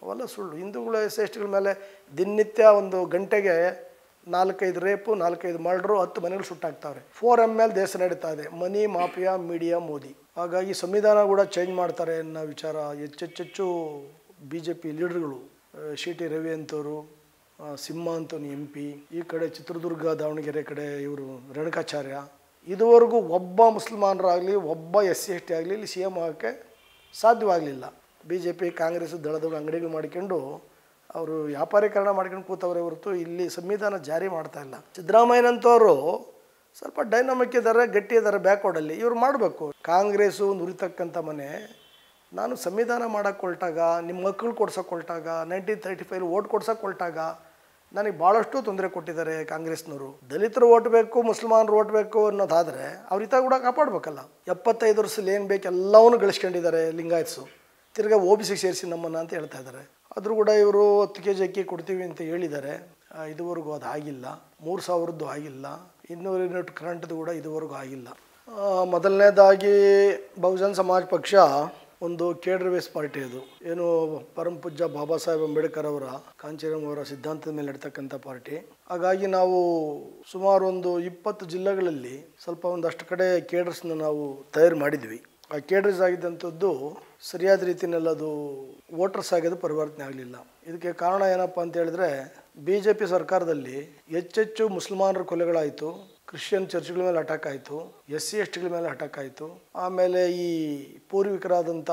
ಅವೆಲ್ಲ ಸುಳ್ಳು ಹಿಂದೂಗಳು ಎಸ್ ಎಸ್ ಟಿಗಳ ಮೇಲೆ ದಿನನಿತ್ಯ ಒಂದು ಗಂಟೆಗೆ ನಾಲ್ಕೈದು ರೇಪು ನಾಲ್ಕೈದು ಮರ್ಡ್ರು ಹತ್ತು ಮನೆಗಳು ಸುಟ್ಟಾಕ್ತಾವ್ರೆ ಫೋರ್ ಎಮ್ ಎಲ್ ದೇಶ ನಡೀತಾ ಇದೆ ಮನಿ ಮಾಫಿಯಾ ಮೀಡಿಯಾ ಮೋದಿ ಹಾಗಾಗಿ ಸಂವಿಧಾನ ಕೂಡ ಚೇಂಜ್ ಮಾಡ್ತಾರೆ ಅನ್ನೋ ವಿಚಾರ ಹೆಚ್ಚೆಚ್ಚೆಚ್ಚು ಬಿ ಜೆ ಪಿ ಲೀಡರ್ಗಳು ಸಿ ಟಿ ರವಿ ಅಂತವರು ಆ, ಸಿಂಹ ಅಂತೋನಿ ಎಂ ಪಿ ಈ ಕಡೆ ಚಿತ್ರದುರ್ಗ ದಾವಣಗೆರೆ ಕಡೆ ಇವರು ರೇಣುಕಾಚಾರ್ಯ ಇದುವರೆಗೂ ಒಬ್ಬ ಮುಸಲ್ಮಾನರಾಗಲಿ ಒಬ್ಬ ಎಸ್ ಸಿ ಎಸ್ ಟಿ ಆಗಲಿ ಇಲ್ಲಿ ಸಿ ಎಮ್ ಆಗೋಕ್ಕೆ ಸಾಧ್ಯವಾಗಲಿಲ್ಲ ಬಿ ಜೆ ಪಿ ಕಾಂಗ್ರೆಸ್ ದಳದವ್ರು ಅಂಗಡಿಗಳು ಮಾಡ್ಕೊಂಡು ಅವರು ವ್ಯಾಪಾರೀಕರಣ ಮಾಡ್ಕೊಂಡು ಕೂತವ್ರೆ ಹೊರತು ಇಲ್ಲಿ ಸಂವಿಧಾನ ಜಾರಿ ಮಾಡ್ತಾ ಇಲ್ಲ ಸಿದ್ದರಾಮಯ್ಯನಂತವರು ಸ್ವಲ್ಪ ಡೈನಾಮಿಕ್ ಇದ್ದಾರೆ ಗಟ್ಟಿ ಇದ್ದಾರೆ ಬ್ಯಾಕ್ವರ್ಡಲ್ಲಿ ಇವ್ರು ಮಾಡಬೇಕು ಕಾಂಗ್ರೆಸ್ಸು ನುರಿತಕ್ಕಂಥ ಮನೆ ನಾನು ಸಂವಿಧಾನ ಮಾಡಕ್ಕೆ ಹೊರಟಾಗ ನಿಮ್ಮ ಮಕ್ಕಳು ಕೊಡ್ಸೋಕೆ ಹೊರಟಾಗ ನೈನ್ಟೀನ್ ತರ್ಟಿ ಫೈವ್ ಓಟ್ ಕೊಡ್ಸೋಕೆ ಹೊರಟಾಗ ನನಗೆ ಭಾಳಷ್ಟು ತೊಂದರೆ ಕೊಟ್ಟಿದ್ದಾರೆ ಕಾಂಗ್ರೆಸ್ನವರು ದಲಿತರು ಓಟ್ ಬೇಕು ಮುಸಲ್ಮಾನರು ಓಟ್ ಬೇಕು ಅನ್ನೋದಾದರೆ ಅವ್ರ ಹಿತ ಕೂಡ ಕಾಪಾಡಬೇಕಲ್ಲ ಎಪ್ಪತ್ತೈದು ವರ್ಷದಲ್ಲಿ ಏನು ಬೇಕು ಎಲ್ಲವನ್ನೂ ಗಳಿಸ್ಕೊಂಡಿದ್ದಾರೆ ಲಿಂಗಾಯತ್ಸು ತಿರ್ಗಾ ಒ ಬಿ ಸಿ ಸೇರಿಸಿ ನಮ್ಮನ್ನು ಅಂತ ಹೇಳ್ತಾ ಇದ್ದಾರೆ ಆದರೂ ಕೂಡ ಇವರು ಹತ್ತು ಕೆ ಜಿ ಅಕ್ಕಿ ಕೊಡ್ತೀವಿ ಅಂತ ಹೇಳಿದ್ದಾರೆ ಆ, ಇದುವರೆಗೂ ಅದು ಆಗಿಲ್ಲ ಮೂರು ಸಾವಿರದ್ದು ಆಗಿಲ್ಲ ಇನ್ನೂರು ಯೂನಿಟ್ ಕರೆಂಟ್ದು ಕೂಡ ಇದುವರೆಗೂ ಆಗಿಲ್ಲ ಆ, ಮೊದಲನೇದಾಗಿ ಬಹುಜನ್ ಸಮಾಜ್ ಪಕ್ಷ ಒಂದು ಕೇಡ್ರ್ ಬೇಸ್ ಪಾರ್ಟಿ ಅದು ಏನು ಪರಮ ಪೂಜ್ಯ ಬಾಬಾ ಸಾಹೇಬ್ ಅಂಬೇಡ್ಕರ್ ಅವರ ಕಾಂಚೀರಾಮ್ ಅವರ ಸಿದ್ಧಾಂತದ ಮೇಲೆ ನಡೀತಕ್ಕಂಥ ಪಾರ್ಟಿ ಹಾಗಾಗಿ ನಾವು ಸುಮಾರು ಒಂದು ಇಪ್ಪತ್ತು ಜಿಲ್ಲೆಗಳಲ್ಲಿ ಸ್ವಲ್ಪ ಒಂದಷ್ಟು ಕಡೆ ಕೇಡರ್ಸ್ನ ನಾವು ತಯಾರು ಮಾಡಿದ್ವಿ ಆ ಕೇಡರ್ಸ್ ಆಗಿದ್ದಂಥದ್ದು ಸರಿಯಾದ ರೀತಿಯಲ್ಲಿ ಅದು ವೋಟರ್ಸ್ ಆಗೋದು ಪರಿವರ್ತನೆ ಆಗಲಿಲ್ಲ ಇದಕ್ಕೆ ಕಾರಣ ಏನಪ್ಪ ಅಂತ ಹೇಳಿದ್ರೆ ಬಿ ಜೆ ಪಿ ಸರ್ಕಾರದಲ್ಲಿ ಹೆಚ್ಚೆಚ್ಚು ಮುಸಲ್ಮಾನರ ಕೊಲೆಗಳಾಯಿತು ಕ್ರಿಶ್ಚಿಯನ್ ಚರ್ಚ್ಗಳ ಮೇಲೆ ಅಟ್ಯಾಕ್ ಆಯಿತು ಎಸ್ ಸಿ ಎಸ್ ಟಿಗಳ ಮೇಲೆ ಅಟ್ಯಾಕ್ ಆಯಿತು ಆಮೇಲೆ ಈ ಪೂರ್ವಿಕರಾದಂಥ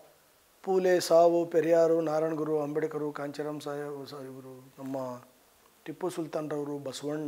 ಪೂಲೆ ಸಾವು ಪೆರಿಯಾರು ನಾರಾಯಣಗುರು ಅಂಬೇಡ್ಕರು ಕಾಂಚೀರಾಮ್ ಸಾಹೇಬ್ ಸ- ಇವರು ನಮ್ಮ ಟಿಪ್ಪು ಸುಲ್ತಾನ್ರವರು ಬಸವಣ್ಣ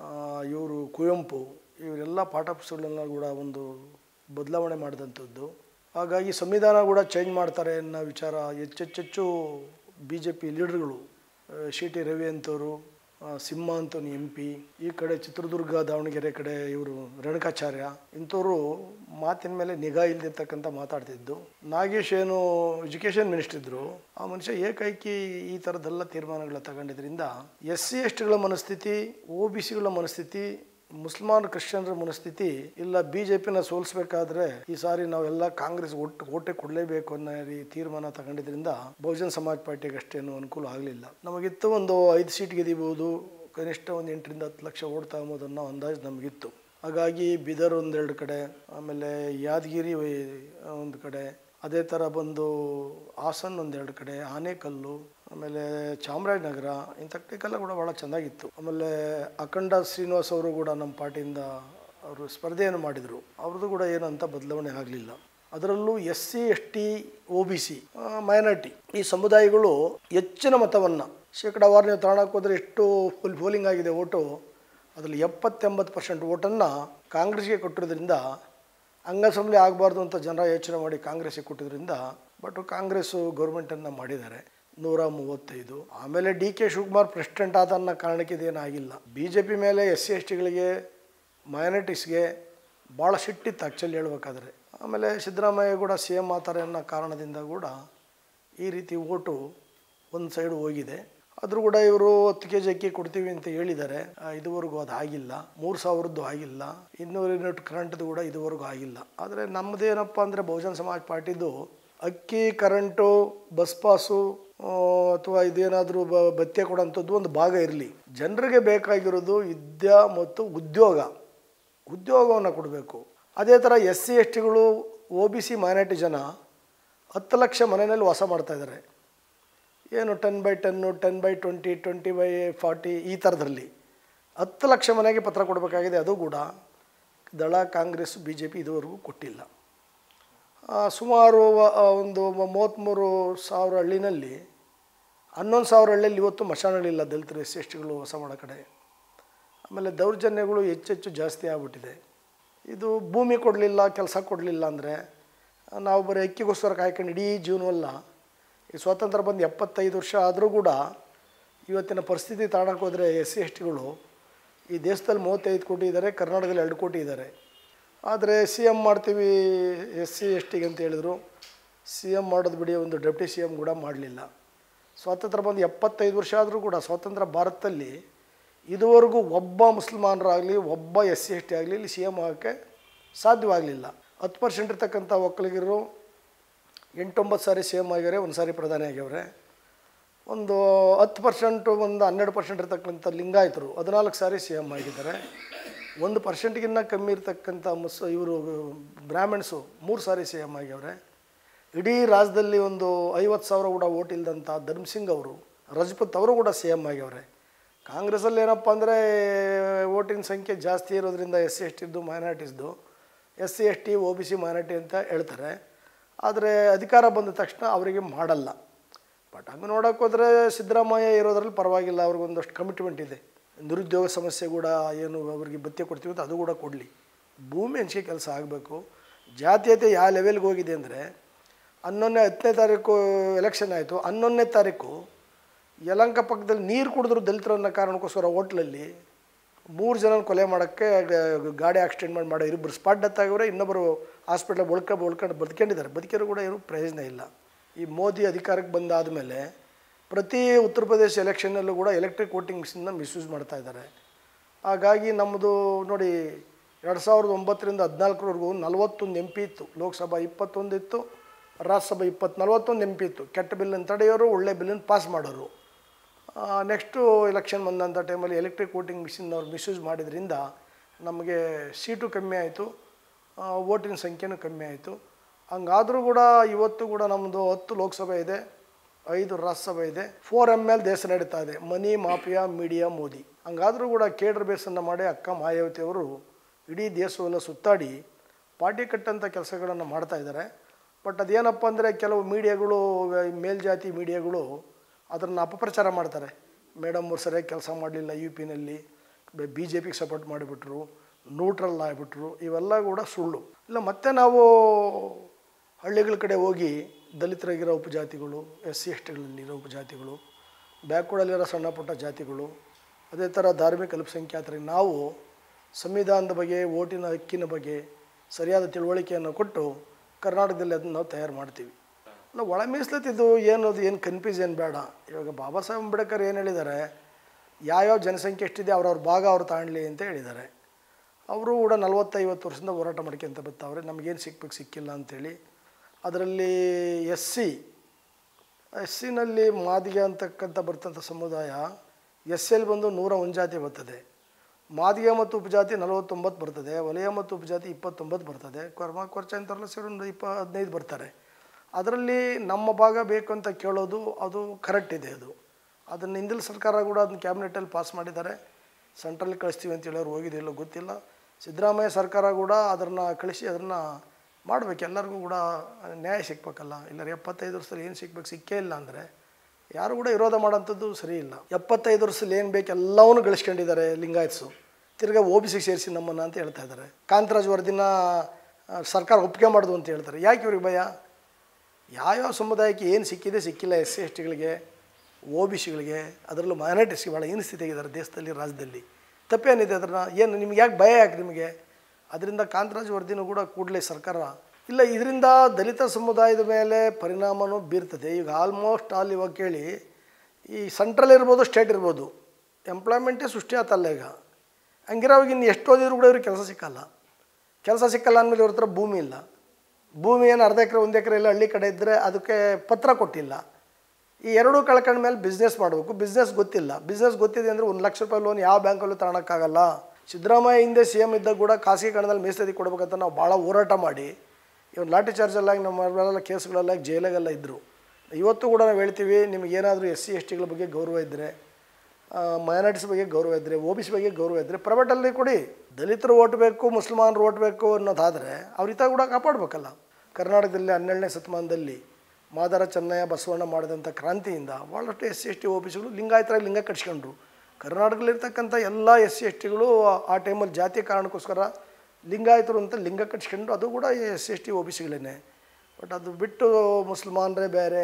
ಇವರು ಕುವೆಂಪು ಇವರೆಲ್ಲ ಪಾಠ ಪುಸ್ತಕಗಳನ್ನ ಕೂಡ ಒಂದು ಬದಲಾವಣೆ ಮಾಡಿದಂಥದ್ದು ಹಾಗಾಗಿ ಸಂವಿಧಾನ ಕೂಡ ಚೇಂಜ್ ಮಾಡ್ತಾರೆ ಅನ್ನೋ ವಿಚಾರ ಹೆಚ್ಚೆಚ್ಚೆಚ್ಚು ಬಿ ಜೆ ಪಿ ಲೀಡರ್ಗಳು ಸಿ ಟಿ ರವಿ ಅಂತವರು ಆ, ಸಿಂಹ ಅಂತೋನಿ ಎಂ ಪಿ ಈ ಕಡೆ ಚಿತ್ರದುರ್ಗ ದಾವಣಗೆರೆ ಕಡೆ ಇವರು ರೇಣುಕಾಚಾರ್ಯ ಇಂಥವ್ರು ಮಾತಿನ ಮೇಲೆ ನಿಗಾ ಇಲ್ದಿರ್ತಕ್ಕಂಥ ಮಾತಾಡ್ತಿದ್ದು ನಾಗೇಶ್ ಏನು ಎಜುಕೇಷನ್ ಮಿನಿಸ್ಟರ್ ಇದ್ರು ಆ ಮನುಷ್ಯ ಏಕೈಕಿ ಈ ಥರದ್ದೆಲ್ಲ ತೀರ್ಮಾನಗಳ ತಗೊಂಡಿದ್ರಿಂದ ಎಸ್ ಸಿ ಎಸ್ ಟಿಗಳ ಮನಸ್ಥಿತಿ ಒ ಬಿ ಸಿಗಳ ಮನಸ್ಥಿತಿ ಮುಸ್ಲ್ಮಾನ್ ಕ್ರಿಶ್ಚಿಯನ್ರ ಮನಸ್ಥಿತಿ ಇಲ್ಲ ಬಿ ಜೆ ಪಿನ ಸೋಲಿಸ್ಬೇಕಾದ್ರೆ ಈ ಸಾರಿ ನಾವೆಲ್ಲ ಕಾಂಗ್ರೆಸ್ ಒಟ್ಟು ಓಟೆ ಕೊಡಲೇಬೇಕು ಅನ್ನೋ ಈ ತೀರ್ಮಾನ ತಗೊಂಡಿದ್ರಿಂದ ಬಹುಜನ್ ಸಮಾಜ್ ಪಾರ್ಟಿಗೆ ಅಷ್ಟೇನು ಅನುಕೂಲ ಆಗಲಿಲ್ಲ ನಮಗಿತ್ತು ಒಂದು ಐದು ಸೀಟ್ ಗೆದಿಬೋದು ಕನಿಷ್ಠ ಒಂದು ಎಂಟರಿಂದ ಹತ್ತು ಲಕ್ಷ ಓಟ್ ತಗೊಬೋದು ಅನ್ನೋ ಅಂದಾಜು ನಮಗಿತ್ತು ಹಾಗಾಗಿ ಬೀದರ್ ಒಂದೆರಡು ಕಡೆ ಆಮೇಲೆ ಯಾದಗಿರಿ ಒಂದು ಕಡೆ ಅದೇ ಥರ ಬಂದು ಹಾಸನ್ ಒಂದೆರಡು ಕಡೆ ಆನೇಕಲ್ಲು ಆಮೇಲೆ ಚಾಮರಾಜನಗರ ಇಂಥ ಕಡೆಗೆಲ್ಲ ಕೂಡ ಭಾಳ ಚೆನ್ನಾಗಿತ್ತು ಆಮೇಲೆ ಅಖಂಡ ಶ್ರೀನಿವಾಸ್ ಅವರು ಕೂಡ ನಮ್ಮ ಪಾರ್ಟಿಯಿಂದ ಅವರು ಸ್ಪರ್ಧೆಯನ್ನು ಮಾಡಿದರು ಅವ್ರದ್ದು ಕೂಡ ಏನು ಅಂತ ಬದಲಾವಣೆ ಆಗಲಿಲ್ಲ ಅದರಲ್ಲೂ S C S T O B C minority ಈ ಸಮುದಾಯಗಳು ಹೆಚ್ಚಿನ ಮತವನ್ನು ಶೇಕಡಾವಾರು ನೀವು ತಗೊಳಕ್ಕೆ ಹೋದರೆ ಎಷ್ಟು ಫುಲ್ ಪೋಲಿಂಗ್ ಆಗಿದೆ ಓಟು ಅದರಲ್ಲಿ ಎಪ್ಪತ್ತೆಂಬತ್ತು ಪರ್ಸೆಂಟ್ ಓಟನ್ನು ಕಾಂಗ್ರೆಸ್ಗೆ ಕೊಟ್ಟಿರೋದ್ರಿಂದ ಅಂಗಸಂಬ್ಲಿ ಆಗಬಾರ್ದು ಅಂತ ಜನ ಯೋಚನೆ ಮಾಡಿ ಕಾಂಗ್ರೆಸ್ಗೆ ಕೊಟ್ಟಿದ್ರಿಂದ ಬಟ್ ಕಾಂಗ್ರೆಸ್ಸು ಗೌರ್ಮೆಂಟನ್ನು ಮಾಡಿದ್ದಾರೆ ನೂರ ಮೂವತ್ತೈದು ಆಮೇಲೆ ಡಿ ಕೆ ಶಿವಕುಮಾರ್ ಪ್ರೆಸಿಡೆಂಟ್ ಆದ ಅನ್ನೋ ಕಾರಣಕ್ಕೆ ಇದೇನಾಗಿಲ್ಲ ಬಿ ಜೆ ಪಿ ಮೇಲೆ ಎಸ್ ಸಿ ಎಸ್ ಟಿಗಳಿಗೆ ಮೈನಾರಿಟೀಸ್ಗೆ ಭಾಳ ಸಿಟ್ಟಿತ್ತು ಆ್ಯಕ್ಚುಲಿ ಹೇಳ್ಬೇಕಾದ್ರೆ ಆಮೇಲೆ ಸಿದ್ದರಾಮಯ್ಯ ಕೂಡ ಸಿ ಎಮ್ ಆತಾರೆ ಅನ್ನೋ ಕಾರಣದಿಂದ ಕೂಡ ಈ ರೀತಿ ಓಟು ಒಂದು ಸೈಡ್ ಹೋಗಿದೆ ಆದರೂ ಕೂಡ ಇವರು ಹತ್ತು ಕೆ ಜಿ ಅಕ್ಕಿ ಕೊಡ್ತೀವಿ ಅಂತ ಹೇಳಿದ್ದಾರೆ ಆ, ಇದುವರೆಗೂ ಅದು ಆಗಿಲ್ಲ ಮೂರು ಸಾವಿರದ್ದು ಆಗಿಲ್ಲ ಇನ್ನೂರು ಯೂನಿಟ್ ಕರೆಂಟ್ದು ಕೂಡ ಇದುವರೆಗೂ ಆಗಿಲ್ಲ ಆದರೆ ನಮ್ಮದೇನಪ್ಪ ಅಂದರೆ ಬಹುಜನ್ ಸಮಾಜ್ ಪಾರ್ಟಿದು ಅಕ್ಕಿ ಕರೆಂಟು ಬಸ್ ಪಾಸು ಅಥವಾ ಇದೇನಾದರೂ ಬ ಭತ್ಯೆ ಕೊಡೋಂಥದ್ದು ಒಂದು ಭಾಗ ಇರಲಿ ಜನರಿಗೆ ಬೇಕಾಗಿರೋದು ವಿದ್ಯಾ ಮತ್ತು ಉದ್ಯೋಗ ಉದ್ಯೋಗವನ್ನು ಕೊಡಬೇಕು ಅದೇ ಥರ ಎಸ್ ಸಿ ಎಸ್ ಟಿಗಳು ಒ ಬಿ ಸಿ ಮೈನಾರಿಟಿ ಜನ ಹತ್ತು ಲಕ್ಷ ಮನೆಯಲ್ಲಿ ವಾಸ ಮಾಡ್ತಾ ಇದ್ದಾರೆ ಏನು ten by ten ten by twenty twenty by forty ಈ ಥರದ್ರಲ್ಲಿ ಹತ್ತು ಲಕ್ಷ ಮನೆಗೆ ಪತ್ರ ಕೊಡಬೇಕಾಗಿದೆ ಅದು ಕೂಡ ದಳ ಕಾಂಗ್ರೆಸ್ ಬಿ ಜೆ ಪಿ ಇದುವರೆಗೂ ಕೊಟ್ಟಿಲ್ಲ ಆ, ಸುಮಾರು ಆ, ಒಂದು ಮೂವತ್ತ್ಮೂರು ಸಾವಿರ ಹಳ್ಳಿನಲ್ಲಿ ಹನ್ನೊಂದು ಸಾವಿರ ಹಳ್ಳಿಯಲ್ಲಿ ಇವತ್ತು ಮಶಾನಗಳಿಲ್ಲ ದಲಿತರು ಎಸ್ ಸಿ ಎಸ್ ಟಿಗಳು ವಾಸ ಮಾಡೋ ಕಡೆ ಆಮೇಲೆ ದೌರ್ಜನ್ಯಗಳು ಹೆಚ್ಚೆಚ್ಚು ಜಾಸ್ತಿ ಆಗ್ಬಿಟ್ಟಿದೆ ಇದು ಭೂಮಿ ಕೊಡಲಿಲ್ಲ ಕೆಲಸ ಕೊಡಲಿಲ್ಲ ಅಂದರೆ ನಾವು ಬರೀ ಅಕ್ಕಿಗೋಸ್ಕರ ಕಾಯ್ಕೊಂಡು ಇಡೀ ಜೀವನವಲ್ಲ ಈ ಸ್ವಾತಂತ್ರ್ಯ ಬಂದು ಎಪ್ಪತ್ತೈದು ವರ್ಷ ಆದರೂ ಕೂಡ ಇವತ್ತಿನ ಪರಿಸ್ಥಿತಿ ತಾಣಕ್ಕೆ ಹೋದರೆ ಎಸ್ ಸಿ ಎಸ್ ಟಿಗಳು ಈ ದೇಶದಲ್ಲಿ ಮೂವತ್ತೈದು ಕೋಟಿ ಇದ್ದಾರೆ ಕರ್ನಾಟಕದಲ್ಲಿ ಎರಡು ಕೋಟಿ ಇದ್ದಾರೆ ಆದರೆ ಸಿ ಎಮ್ ಮಾಡ್ತೀವಿ ಎಸ್ ಸಿ ಎಸ್ ಟಿಗೆ ಅಂತ ಹೇಳಿದರು ಸಿ ಎಮ್ ಮಾಡೋದು ಬಿಡಿ ಒಂದು ಡೆಪ್ಟಿ ಸಿ ಎಮ್ ಕೂಡ ಮಾಡಲಿಲ್ಲ ಸ್ವಾತಂತ್ರ್ಯ ಬಂದು ಎಪ್ಪತ್ತೈದು ವರ್ಷ ಆದರೂ ಕೂಡ ಸ್ವಾತಂತ್ರ್ಯ ಭಾರತದಲ್ಲಿ ಇದುವರೆಗೂ ಒಬ್ಬ ಮುಸಲ್ಮಾನರಾಗಲಿ ಒಬ್ಬ ಎಸ್ ಸಿ ಎಸ್ ಟಿ ಆಗಲಿ ಇಲ್ಲಿ ಸಿ ಎಮ್ ಆಗೋಕ್ಕೆ ಸಾಧ್ಯವಾಗಲಿಲ್ಲ ಹತ್ತು ಪರ್ಸೆಂಟ್ ಇರ್ತಕ್ಕಂಥ ಒಕ್ಕಲಿಗರು ಎಂಟೊಂಬತ್ತು ಸಾರಿ ಸಿ ಎಮ್ ಆಗ್ಯಾರೆ ಒಂದು ಸಾರಿ ಪ್ರಧಾನಿ ಆಗ್ಯವ್ರೆ ಒಂದು ಹತ್ತು ಪರ್ಸೆಂಟು ಒಂದು ಹನ್ನೆರಡು ಪರ್ಸೆಂಟ್ ಇರ್ತಕ್ಕಂಥ ಲಿಂಗಾಯತರು ಹದಿನಾಲ್ಕು ಸಾರಿ ಸಿ ಎಮ್ ಆಗಿದ್ದಾರೆ ಒಂದು ಪರ್ಸೆಂಟ್ಗಿನ್ನ ಕಮ್ಮಿ ಇರ್ತಕ್ಕಂಥ ಮುಸ್ ಇವರು ಬ್ರಾಹ್ಮಣ್ಸು ಮೂರು ಸಾರಿ ಸಿ ಎಮ್ ಆಗ್ಯವ್ರೆ ಇಡೀ ರಾಜ್ಯದಲ್ಲಿ ಒಂದು ಐವತ್ತು ಸಾವಿರ ಕೂಡ ಓಟ್ ಇಲ್ದಂಥ ಧರ್ಮಸಿಂಗ್ ಅವರು ರಜಪೂತ್ ಅವರು ಕೂಡ ಸಿ ಎಮ್ ಆಗ್ಯವ್ರೆ ಕಾಂಗ್ರೆಸ್ಸಲ್ಲಿ ಏನಪ್ಪ ಅಂದರೆ ಓಟಿನ ಸಂಖ್ಯೆ ಜಾಸ್ತಿ ಇರೋದ್ರಿಂದ ಎಸ್ ಸಿ ಎಸ್ ಟಿದ್ದು ಮೈನಾರಿಟೀಸ್ದು S C S T O B C minority ಅಂತ ಹೇಳ್ತಾರೆ ಆದರೆ ಅಧಿಕಾರ ಬಂದ ತಕ್ಷಣ ಅವರಿಗೆ ಮಾಡಲ್ಲ ಬಟ್ ಹಂಗೆ ನೋಡೋಕೆ ಹೋದರೆ ಸಿದ್ದರಾಮಯ್ಯ ಇರೋದ್ರಲ್ಲಿ ಪರವಾಗಿಲ್ಲ ಅವ್ರಿಗೊಂದಷ್ಟು ಕಮಿಟ್ಮೆಂಟ್ ಇದೆ ನಿರುದ್ಯೋಗ ಸಮಸ್ಯೆ ಕೂಡ ಏನು ಅವರಿಗೆ ಭತ್ಯೆ ಕೊಡ್ತೀವಿ ಅಂತ ಅದು ಕೂಡ ಕೊಡಲಿ ಭೂಮಿ ಹಂಚಿಕೆ ಕೆಲಸ ಆಗಬೇಕು ಜಾತೀಯತೆ ಯಾವ ಲೆವೆಲ್ಗೆ ಹೋಗಿದೆ ಅಂದರೆ ಹನ್ನೊಂದನೇ ಹತ್ತನೇ ತಾರೀಕು ಎಲೆಕ್ಷನ್ ಆಯಿತು ಹನ್ನೊಂದನೇ ತಾರೀಕು ಯಲಂಕ ಪಕ್ಕದಲ್ಲಿ ನೀರು ಕುಡಿದ್ರು ದಲಿತರು ಅನ್ನೋ ಕಾರಣಕ್ಕೋಸ್ಕರ ಹೋಟ್ಲಲ್ಲಿ ಮೂರು ಜನ ಕೊಲೆ ಮಾಡೋಕ್ಕೆ ಗ- ಗಾಡಿ ಆಕ್ಸಿಡೆಂಟ್ ಮಾಡಿ ಮಾಡೋ ಇಬ್ಬರು ಸ್ಪಾಟ್ ಡೆತ್ ಆಗಿವ್ರೆ ಇನ್ನೊಬ್ಬರು ಹಾಸ್ಪಿಟ್ಲಿಗೆ ಉಳ್ಕ ಉಳ್ಕೊಂಡು ಬದುಕೊಂಡಿದ್ದಾರೆ ಬದುಕಿರೋ ಕೂಡ ಏನು ಪ್ರಯೋಜನ ಇಲ್ಲ ಈ ಮೋದಿ ಅಧಿಕಾರಕ್ಕೆ ಬಂದಾದ ಮೇಲೆ ಪ್ರತಿ ಉತ್ತರ ಪ್ರದೇಶ ಎಲೆಕ್ಷನ್ನಲ್ಲೂ ಕೂಡ ಎಲೆಕ್ಟ್ರಿಕ್ ವೋಟಿಂಗ್ ಮಿಷನ್ನ ಮಿಸ್ಯೂಸ್ ಮಾಡ್ತಾ ಇದ್ದಾರೆ ಹಾಗಾಗಿ ನಮ್ಮದು ನೋಡಿ ಎರಡು ಸಾವಿರದ ಒಂಬತ್ತರಿಂದ ಹದಿನಾಲ್ಕರವರೆಗೂ ನಲವತ್ತೊಂದು ಎಂ ಪಿ ಇತ್ತು ಲೋಕಸಭಾ ಇಪ್ಪತ್ತೊಂದು ಇತ್ತು ರಾಜ್ಯಸಭಾ ಇಪ್ಪತ್ತು ನಲವತ್ತೊಂದು ಎಂ ಪಿ ಇತ್ತು ಕೆಟ್ಟ ಬಿಲ್ಲನ್ನು ತಡೆಯೋರು ಒಳ್ಳೆ ಬಿಲ್ಲನ್ನು ಪಾಸ್ ಮಾಡೋರು ನೆಕ್ಸ್ಟು ಎಲೆಕ್ಷನ್ ಬಂದಂಥ ಟೈಮಲ್ಲಿ ಎಲೆಕ್ಟ್ರಿಕ್ ವೋಟಿಂಗ್ ಮಿಷಿನ್ ಅವ್ರು ಮಿಸ್ಯೂಸ್ ಮಾಡಿದ್ರಿಂದ ನಮಗೆ ಸೀಟು ಕಮ್ಮಿ ಆಯಿತು ವೋಟಿನ ಸಂಖ್ಯೆನೂ ಕಮ್ಮಿ ಆಯಿತು ಹಂಗಾದರೂ ಕೂಡ ಇವತ್ತು ಕೂಡ ನಮ್ಮದು ಹತ್ತು ಲೋಕಸಭೆ ಇದೆ ಐದು ರಾಜ್ಯಸಭೆ ಇದೆ ಫೋರ್ ಎಮ್ ಎಲ್ ದೇಶ ನಡೀತಾ ಇದೆ ಮನಿ ಮಾಫಿಯಾ ಮೀಡಿಯಾ ಮೋದಿ ಹಂಗಾದರೂ ಕೂಡ ಕೇಡ್ರ್ ಬೇಸನ್ನು ಮಾಡಿ ಅಕ್ಕ ಮಾಯಾವತಿ ಅವರು ಇಡೀ ದೇಶವೆಲ್ಲ ಸುತ್ತಾಡಿ ಪಾರ್ಟಿ ಕಟ್ಟಂಥ ಕೆಲಸಗಳನ್ನು ಮಾಡ್ತಾ ಇದ್ದಾರೆ ಬಟ್ ಅದೇನಪ್ಪ ಅಂದರೆ ಕೆಲವು ಮೀಡಿಯಾಗಳು ಮೇಲ್ಜಾತಿ ಮೀಡಿಯಾಗಳು ಅದನ್ನು ಅಪಪ್ರಚಾರ ಮಾಡ್ತಾರೆ ಮೇಡಮ್ ಅವ್ರು ಸರಿಯಾಗಿ ಕೆಲಸ ಮಾಡಲಿಲ್ಲ ಯು ಪಿನಲ್ಲಿ ಬಿ ಜೆ ಪಿಗೆ ಸಪೋರ್ಟ್ ಮಾಡಿಬಿಟ್ರು ನ್ಯೂಟ್ರಲ್ ಆಗಿಬಿಟ್ರು ಇವೆಲ್ಲ ಕೂಡ ಸುಳ್ಳು ಇಲ್ಲ ಮತ್ತೆ ನಾವು ಹಳ್ಳಿಗಳ ಕಡೆ ಹೋಗಿ ದಲಿತರಾಗಿರೋ ಉಪಜಾತಿಗಳು ಎಸ್ ಸಿ ಎಸ್ ಟಿಗಳಲ್ಲಿರೋ ಉಪಜಾತಿಗಳು ಬ್ಯಾಕ್ವರ್ಡಲ್ಲಿರೋ ಸಣ್ಣ ಪುಟ್ಟ ಜಾತಿಗಳು ಅದೇ ಥರ ಧಾರ್ಮಿಕ ಅಲ್ಪಸಂಖ್ಯಾತರಿಗೆ ನಾವು ಸಂವಿಧಾನದ ಬಗ್ಗೆ ಓಟಿನ ಹಕ್ಕಿನ ಬಗ್ಗೆ ಸರಿಯಾದ ತಿಳುವಳಿಕೆಯನ್ನು ಕೊಟ್ಟು ಕರ್ನಾಟಕದಲ್ಲಿ ಅದನ್ನು ನಾವು ತಯಾರು ಮಾಡ್ತೀವಿ ಅಲ್ಲ ಒಳ ಮೀಸಲತ್ತಿದ್ದು ಏನು ಅದು ಏನು ಕನ್ಫ್ಯೂಷನ್ ಬೇಡ ಇವಾಗ ಬಾಬಾ ಸಾಹೇಬ್ ಅಂಬೇಡ್ಕರ್ ಏನು ಹೇಳಿದ್ದಾರೆ ಯಾವ್ಯಾವ ಜನಸಂಖ್ಯೆ ಎಷ್ಟಿದೆ ಅವ್ರವ್ರ ಭಾಗ ಅವ್ರು ತಾಣಲಿ ಅಂತ ಹೇಳಿದ್ದಾರೆ ಅವರು ಕೂಡ ನಲವತ್ತೈವತ್ತು ವರ್ಷದಿಂದ ಹೋರಾಟ ಮಾಡ್ಕೊಂತ ಬರ್ತಾವ್ರೆ ನಮಗೇನು ಸಿಕ್ಬೇಕು ಸಿಕ್ಕಿಲ್ಲ ಅಂಥೇಳಿ ಅದರಲ್ಲಿ ಎಸ್ ಸಿ ಎಸ್ ಸಿನಲ್ಲಿ ಮಾದಿಗೆ ಅಂತಕ್ಕಂಥ ಬರ್ತಂಥ ಸಮುದಾಯ ಎಸ್ ಎಲ್ ಬಂದು ನೂರ ಒಂದು ಜಾತಿ ಬರ್ತದೆ ಮಾದಿಗೆ ಮತ್ತು ಉಪಜಾತಿ ನಲವತ್ತೊಂಬತ್ತು ಬರ್ತದೆ ವಲಯ ಮತ್ತು ಉಪಜಾತಿ ಇಪ್ಪತ್ತೊಂಬತ್ತು ಬರ್ತದೆ ಕೊರ್ಮ ಕೊರ್ಚ ಅಂತಾರಲ್ಲ ಸೇರಿ ಒಂದು ಇಪ್ಪ ಹದಿನೈದು ಬರ್ತಾರೆ ಅದರಲ್ಲಿ ನಮ್ಮ ಭಾಗ ಬೇಕು ಅಂತ ಕೇಳೋದು ಅದು ಕರೆಕ್ಟ್ ಇದೆ ಅದು ಅದನ್ನು ಹಿಂದಿನ ಸರ್ಕಾರ ಕೂಡ ಅದನ್ನ ಕ್ಯಾಬಿನೆಟಲ್ಲಿ ಪಾಸ್ ಮಾಡಿದ್ದಾರೆ ಸೆಂಟ್ರಲ್ಲಿ ಕಳಿಸ್ತೀವಿ ಅಂತ ಹೇಳೋರು ಹೋಗಿದೆಯಲ್ಲೋ ಗೊತ್ತಿಲ್ಲ ಸಿದ್ದರಾಮಯ್ಯ ಸರ್ಕಾರ ಕೂಡ ಅದನ್ನು ಕಳಿಸಿ ಅದನ್ನು ಮಾಡಬೇಕು ಎಲ್ಲರಿಗೂ ಕೂಡ ನ್ಯಾಯ ಸಿಗ್ಬೇಕಲ್ಲ ಇಲ್ಲ ಎಪ್ಪತ್ತೈದು ವರ್ಷದಲ್ಲಿ ಏನು ಸಿಗ್ಬೇಕು ಸಿಕ್ಕೇ ಇಲ್ಲ ಅಂದರೆ ಯಾರು ಕೂಡ ವಿರೋಧ ಮಾಡೋಂಥದ್ದು ಸರಿ ಇಲ್ಲ ಎಪ್ಪತ್ತೈದು ವರ್ಷದಲ್ಲಿ ಏನು ಬೇಕು ಎಲ್ಲವನ್ನೂ ಗಳಿಸ್ಕೊಂಡಿದ್ದಾರೆ ಲಿಂಗಾಯತ್ಸು ತಿರ್ಗಾ ಒ ಬಿ ಸಿ ಸೇರಿಸಿ ನಮ್ಮನ್ನು ಅಂತ ಹೇಳ್ತಾ ಇದ್ದಾರೆ ಕಾಂತರಾಜ್ ವರದಿನ ಆ, ಸರ್ಕಾರ ಒಪ್ಪಿಗೆ ಮಾಡೋದು ಅಂತ ಹೇಳ್ತಾರೆ ಯಾಕೆ ಇವ್ರಿಗೆ ಭಯ ಯಾವ್ಯಾವ ಸಮುದಾಯಕ್ಕೆ ಏನು ಸಿಕ್ಕಿದೆ ಸಿಕ್ಕಿಲ್ಲ ಎಸ್ ಸಿ ಎಸ್ ಟಿಗಳಿಗೆ ಒ ಬಿ ಸಿಗಳಿಗೆ ಅದರಲ್ಲೂ ಮೈನಾರಿಟೀಸ್ಗೆ ಭಾಳ ಸ್ಥಿತಿಯಾಗಿದ್ದಾರೆ ದೇಶದಲ್ಲಿ ರಾಜ್ಯದಲ್ಲಿ ತಪ್ಪೇನಿದೆ ಅದನ್ನು ಏನು ನಿಮ್ಗೆ ಯಾಕೆ ಭಯ ಯಾಕೆ ನಿಮಗೆ ಅದರಿಂದ ಕಾಂತರಾಜ್ ವರದಿನೂ ಕೂಡ ಕೂಡಲೇ ಸರ್ಕಾರ ಇಲ್ಲ ಇದರಿಂದ ದಲಿತ ಸಮುದಾಯದ ಮೇಲೆ ಪರಿಣಾಮನೂ ಬೀರ್ತದೆ ಈಗ ಆಲ್ಮೋಸ್ಟ್ ಆಲ್ ಇವಾಗ ಕೇಳಿ ಈ ಸೆಂಟ್ರಲ್ ಇರ್ಬೋದು ಸ್ಟೇಟ್ ಇರ್ಬೋದು ಎಂಪ್ಲಾಯ್ಮೆಂಟೇ ಸೃಷ್ಟಿ ಆತಲ್ಲ ಈಗ ಹಂಗಿರೋವಾಗ ಇನ್ನು ಎಷ್ಟು ಓದಿದ್ರು ಕೂಡ ಇವ್ರಿಗೆ ಕೆಲಸ ಸಿಕ್ಕಲ್ಲ ಕೆಲಸ ಸಿಕ್ಕಲ್ಲ ಅಂದಮೇಲೆ ಇವ್ರ ಹತ್ರ ಭೂಮಿ ಇಲ್ಲ ಭೂಮಿ ಏನು ಅರ್ಧ ಎಕರೆ ಒಂದು ಎಕರೆ ಇಲ್ಲ ಹಳ್ಳಿ ಕಡೆ ಇದ್ದರೆ ಅದಕ್ಕೆ ಪತ್ರ ಕೊಟ್ಟಿಲ್ಲ ಈ ಎರಡೂ ಕಳ್ಕೊಂಡ ಮೇಲೆ ಬಿಸ್ನೆಸ್ ಮಾಡಬೇಕು ಬಿಸ್ನೆಸ್ ಗೊತ್ತಿಲ್ಲ ಬಿಸ್ನೆಸ್ ಗೊತ್ತಿದೆ ಅಂದರೆ ಒಂದು ಲಕ್ಷ ರೂಪಾಯಿ ಲೋನ್ ಯಾವ ಬ್ಯಾಂಕಲ್ಲೂ ತಗೊಳಕ್ಕಾಗಲ್ಲ ಸಿದ್ದರಾಮಯ್ಯ ಹಿಂದೆ ಸಿ ಎಮ್ ಇದ್ದಾಗ ಕೂಡ ಖಾಸಗಿ ಕಣದಲ್ಲಿ ಮೀಸಲತಿ ಕೊಡ್ಬೇಕಂತ ನಾವು ಭಾಳ ಹೋರಾಟ ಮಾಡಿ ಇವನು ಲಾಠಿ ಚಾರ್ಜಲ್ಲಾಗಿ ನಮ್ಮ ಮೇಲೆಲ್ಲ ಕೇಸ್ಗಳೆಲ್ಲ ಜೈಲಾಗೆಲ್ಲ ಇದ್ದರು ಇವತ್ತು ಕೂಡ ನಾವು ಹೇಳ್ತೀವಿ ನಿಮ್ಗೆ ಏನಾದರೂ ಎಸ್ ಸಿ ಎಸ್ ಟಿಗಳ ಬಗ್ಗೆ ಗೌರವ ಇದ್ದರೆ ಮೈನಾರಿಟೀಸ್ ಬಗ್ಗೆ ಗೌರವ ಇದ್ದರೆ ಒ ಬಿ ಸಿ ಬಗ್ಗೆ ಗೌರವ ಇದ್ದರೆ ಪ್ರೈವೇಟಲ್ಲಿ ಕೊಡಿ ದಲಿತರು ಓಟ್ ಬೇಕು ಮುಸಲ್ಮಾನರು ಓಟ್ ಬೇಕು ಅನ್ನೋದಾದರೆ ಅವ್ರ ಹಿತ ಕೂಡ ಕಾಪಾಡಬೇಕಲ್ಲ ಕರ್ನಾಟಕದಲ್ಲಿ ಹನ್ನೆರಡನೇ ಶತಮಾನದಲ್ಲಿ ಮಾದಾರ ಚೆನ್ನಯ್ಯ ಬಸವಣ್ಣ ಮಾಡಿದಂಥ ಕ್ರಾಂತಿಯಿಂದ ಭಾಳಷ್ಟು S C S T O B ಸಿಗಳು ಲಿಂಗಾಯತರಾಗಿ ಲಿಂಗ ಕಟ್ಸ್ಕೊಂಡ್ರು ಕರ್ನಾಟಕದಲ್ಲಿರ್ತಕ್ಕಂಥ ಎಲ್ಲ ಎಸ್ ಸಿ ಎಸ್ ಟಿಗಳು ಆ ಟೈಮಲ್ಲಿ ಜಾತಿ ಕಾರಣಕ್ಕೋಸ್ಕರ ಲಿಂಗಾಯತರು ಅಂತ ಲಿಂಗ ಕಟ್ಸ್ಕೊಂಡು ಅದು ಕೂಡ S C S T O B ಸಿಗಳೇ ಬಟ್ ಅದು ಬಿಟ್ಟು ಮುಸಲ್ಮಾನರೇ ಬೇರೆ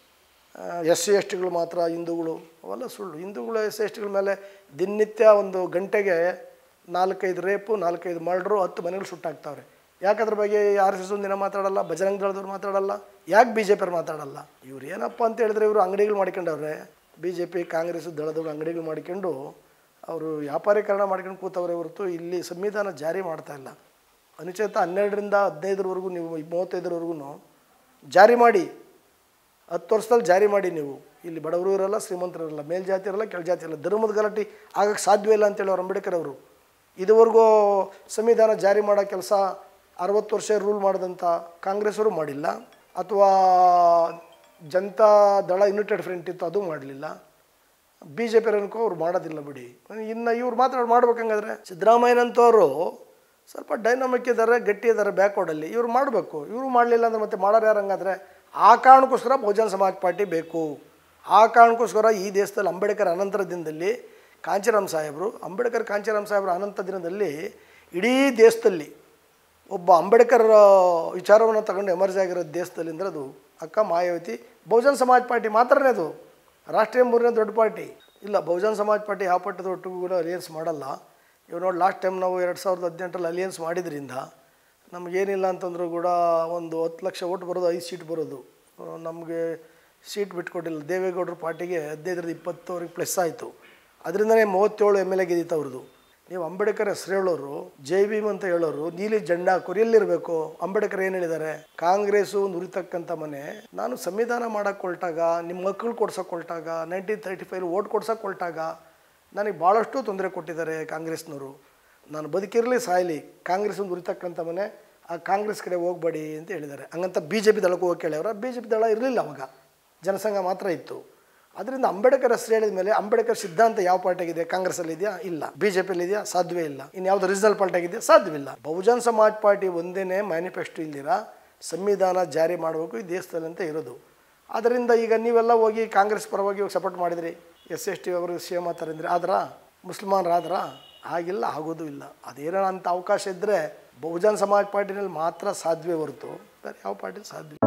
ಎಸ್ ಸಿ ಎಸ್ ಟಿಗಳು ಮಾತ್ರ ಹಿಂದೂಗಳು ಅವೆಲ್ಲ ಸುಳ್ಳು ಹಿಂದೂಗಳು ಎಸ್ ಸಿ ಎಸ್ ಟಿಗಳ ಮೇಲೆ ದಿನನಿತ್ಯ ಒಂದು ಗಂಟೆಗೆ ನಾಲ್ಕೈದು ರೇಪು ನಾಲ್ಕೈದು ಮರ್ಡ್ರು ಹತ್ತು ಮನೆಗಳು ಸುಟ್ಟಾಕ್ತಾವ್ರೆ ಯಾಕೆ ಅದ್ರ ಬಗ್ಗೆ ಆರ್ ಎಸ್ ಎಸ್ ಒಂದಿನ ಮಾತಾಡಲ್ಲ ಬಜರಂಗ ದಳದವ್ರು ಮಾತಾಡಲ್ಲ ಯಾಕೆ ಬಿ ಜೆ ಪಿಯವ್ರು ಮಾತಾಡಲ್ಲ ಇವ್ರು ಏನಪ್ಪ ಅಂತ ಹೇಳಿದ್ರೆ ಇವರು ಅಂಗಡಿಗಳು ಮಾಡ್ಕೊಂಡವ್ರೆ ಬಿ ಜೆ ಪಿ ಕಾಂಗ್ರೆಸ್ ದಳದವ್ರು ಅಂಗಡಿಗಳು ಮಾಡ್ಕೊಂಡು ಅವರು ವ್ಯಾಪಾರೀಕರಣ ಮಾಡ್ಕೊಂಡು ಕೂತವ್ರೆ ಹೊರತು ಇಲ್ಲಿ ಸಂವಿಧಾನ ಜಾರಿ ಮಾಡ್ತಾ ಇಲ್ಲ ಅನುಚ್ಛೇದ ಹನ್ನೆರಡರಿಂದ ಹದಿನೈದರವರೆಗೂ ನೀವು ಮೂವತ್ತೈದರವರೆಗೂ ಜಾರಿ ಮಾಡಿ ಹತ್ತು ವರ್ಷದಲ್ಲಿ ಜಾರಿ ಮಾಡಿ ನೀವು ಇಲ್ಲಿ ಬಡವರು ಇರಲ್ಲ ಶ್ರೀಮಂತರು ಇರಲ್ಲ ಮೇಲ್ಜಾತಿ ಇರಲ್ಲ ಕೆಳಜಾತಿ ಇರಲ್ಲ ಧರ್ಮದ ಗಲಾಟೆ ಆಗಕ್ಕೆ ಸಾಧ್ಯವೇ ಇಲ್ಲ ಅಂತೇಳಿ ಅವ್ರು ಅಂಬೇಡ್ಕರ್ ಅವರು ಇದುವರೆಗೂ ಸಂವಿಧಾನ ಜಾರಿ ಮಾಡೋ ಕೆಲಸ ಅರವತ್ತು ವರ್ಷ ರೂಲ್ ಮಾಡಿದಂಥ ಕಾಂಗ್ರೆಸ್ಸವರು ಮಾಡಿಲ್ಲ ಅಥವಾ ಜನತಾ ದಳ ಯುನೈಟೆಡ್ ಫ್ರಂಟ್ ಇತ್ತು ಅದು ಮಾಡಲಿಲ್ಲ ಬಿ ಜೆ ಪಿ ಅನ್ಕೋ ಅವ್ರು ಮಾಡೋದಿಲ್ಲ ಬಿಡಿ ಇನ್ನು ಇವ್ರು ಮಾತ್ರ ಮಾಡ್ಬೇಕಂಗಾದ್ರೆ ಸಿದ್ದರಾಮಯ್ಯನಂತವರು ಸ್ವಲ್ಪ ಡೈನಾಮಿಕ್ ಇದ್ದಾರೆ ಗಟ್ಟಿ ಇದ್ದಾರೆ ಬ್ಯಾಕ್ವರ್ಡಲ್ಲಿ ಇವ್ರು ಮಾಡಬೇಕು ಇವರು ಮಾಡಲಿಲ್ಲ ಅಂದ್ರೆ ಮತ್ತೆ ಮಾಡೋರು ಯಾರು ಹಂಗಾದ್ರೆ ಆ ಕಾರಣಕ್ಕೋಸ್ಕರ ಬಹುಜನ ಸಮಾಜ್ ಪಾರ್ಟಿ ಬೇಕು ಆ ಕಾರಣಕ್ಕೋಸ್ಕರ ಈ ದೇಶದಲ್ಲಿ ಅಂಬೇಡ್ಕರ್ ಅನಂತರ ದಿನದಲ್ಲಿ ಕಾಂಚೀರಾಮ್ ಸಾಹೇಬರು ಅಂಬೇಡ್ಕರ್ ಕಾಂಚೀರಾಮ್ ಸಾಹೇಬರ ಅನಂತ ದಿನದಲ್ಲಿ ಇಡೀ ದೇಶದಲ್ಲಿ ಒಬ್ಬ ಅಂಬೇಡ್ಕರ್ ವಿಚಾರವನ್ನು ತಗೊಂಡು ಎಮರ್ಜ್ ಆಗಿರೋ ದೇಶದಲ್ಲಿ ಅಂದರೆ ಅದು ಅಕ್ಕ ಮಾಯಾವತಿ ಬಹುಜನ್ ಸಮಾಜ್ ಪಾರ್ಟಿ ಮಾತ್ರನೇ ಅದು ರಾಷ್ಟ್ರೀಯ ಮೂರನೇ ದೊಡ್ಡ ಪಾರ್ಟಿ ಇಲ್ಲ ಬಹುಜನ್ ಸಮಾಜ್ ಪಾರ್ಟಿ ಯಾವ ಪಟ್ಟದ ಒಟ್ಟಿಗೂ ಕೂಡ ಅಲಿಯನ್ಸ್ ಮಾಡಲ್ಲ ಇವಾಗ ನೋಡಿ ಲಾಸ್ಟ್ ಟೈಮ್ ನಾವು ಎರಡು ಸಾವಿರದ ಹದಿನೆಂಟರಲ್ಲಿ ಅಲಿಯನ್ಸ್ ಮಾಡಿದ್ರಿಂದ ನಮಗೇನಿಲ್ಲ ಅಂತಂದ್ರೂ ಕೂಡ ಒಂದು ಹತ್ತು ಲಕ್ಷ ಓಟ್ ಬರೋದು ಐದು ಸೀಟ್ ಬರೋದು ನಮಗೆ ಸೀಟ್ ಬಿಟ್ಕೊಟ್ಟಿಲ್ಲ ದೇವೇಗೌಡರ ಪಾರ್ಟಿಗೆ ಹದಿನೈದರಿಂದ ಇಪ್ಪತ್ತವರೆಗೆ ಪ್ಲಸ್ ಆಯಿತು ಅದರಿಂದನೇ ಮೂವತ್ತೇಳು ಎಮ್ ಎಲ್ ಎ ಗೆದ್ದಿತ್ತು ಅವ್ರದ್ದು ನೀವು ಅಂಬೇಡ್ಕರ್ ಹೆಸರು ಹೇಳೋರು ಜೈ ಭೀಮ್ ಅಂತ ಹೇಳೋರು ನೀಲಿ ಜೆಂಡಾ ಕೊರಿಯಲ್ಲಿರಬೇಕು ಅಂಬೇಡ್ಕರ್ ಏನು ಹೇಳಿದ್ದಾರೆ ಕಾಂಗ್ರೆಸ್ಸು ಒಂದು ಉರಿತಕ್ಕಂಥ ಮನೆ ನಾನು ಸಂವಿಧಾನ ಮಾಡಕ್ಕೆ ಹೊರಟಾಗ ನಿಮ್ಮ ಮಕ್ಕಳು ಕೊಡ್ಸಕ್ಕೆ ಹೊರಟಾಗ ನೈನ್ಟೀನ್ ತರ್ಟಿ ಫೈವ್ ಓಟ್ ಕೊಡ್ಸಕ್ಕೆ ಹೊರಟಾಗ ನನಗೆ ಭಾಳಷ್ಟು ತೊಂದರೆ ಕೊಟ್ಟಿದ್ದಾರೆ ಕಾಂಗ್ರೆಸ್ನವರು ನಾನು ಬದುಕಿರಲಿ ಸಾಯಲಿ ಕಾಂಗ್ರೆಸ್ ಒಂದು ಉರಿತಕ್ಕಂಥ ಮನೆ ಆ ಕಾಂಗ್ರೆಸ್ ಕಡೆ ಹೋಗಬೇಡಿ ಅಂತ ಹೇಳಿದ್ದಾರೆ ಹಂಗಂತ ಬಿ ಜೆ ಪಿ ದಳಕ್ಕೆ ಹೋಗಿ ಕೇಳ್ಯವ್ರ ಬಿ ಜೆ ಪಿ ದಳ ಇರಲಿಲ್ಲ ಅವಾಗ ಜನಸಂಘ ಮಾತ್ರ ಇತ್ತು ಅದರಿಂದ ಅಂಬೇಡ್ಕರ್ ಹೆಸರು ಹೇಳಿದ ಮೇಲೆ ಅಂಬೇಡ್ಕರ್ ಸಿದ್ಧಾಂತ ಯಾವ ಪಾರ್ಟಿಯಾಗಿದೆ ಕಾಂಗ್ರೆಸ್ಸಲ್ಲಿ ಇದೆಯಾ ಇಲ್ಲ ಬಿ ಜೆ ಪಿಯಲ್ಲಿ ಇದೆಯಾ ಸಾಧ್ಯವೇ ಇಲ್ಲ ಇನ್ನು ಯಾವುದು ರೀಜನಲ್ ಪಾರ್ಟಿಯಾಗಿದೆಯಾ ಸಾಧ್ಯವಿಲ್ಲ ಬಹುಜನ್ ಸಮಾಜ್ ಪಾರ್ಟಿ ಒಂದೇನೇ ಮ್ಯಾನಿಫೆಸ್ಟೋ ಇಲ್ದಿರ ಸಂವಿಧಾನ ಜಾರಿ ಮಾಡಬೇಕು ಈ ದೇಶದಲ್ಲಿ ಅಂತ ಇರೋದು ಅದರಿಂದ ಈಗ ನೀವೆಲ್ಲ ಹೋಗಿ ಕಾಂಗ್ರೆಸ್ ಪರವಾಗಿ ಹೋಗಿ ಸಪೋರ್ಟ್ ಮಾಡಿದ್ರಿ ಎಸ್ ಎಸ್ ಟಿ ಅವರು ಸಿ ಎಮ್ ಅಂತಾರೆ ಆದ್ರ ಮುಸ್ಲ್ಮಾನರಾದ್ರ ಆಗಿಲ್ಲ ಆಗೋದು ಇಲ್ಲ ಅದೇನೋ ಅಂತ ಅವಕಾಶ ಇದ್ದರೆ ಬಹುಜನ್ ಸಮಾಜ್ ಪಾರ್ಟಿನಲ್ಲಿ ಮಾತ್ರ ಸಾಧ್ಯವೇ ಹೊರತು ಬೇರೆ ಯಾವ ಪಾರ್ಟಿ ಸಾಧ್ಯ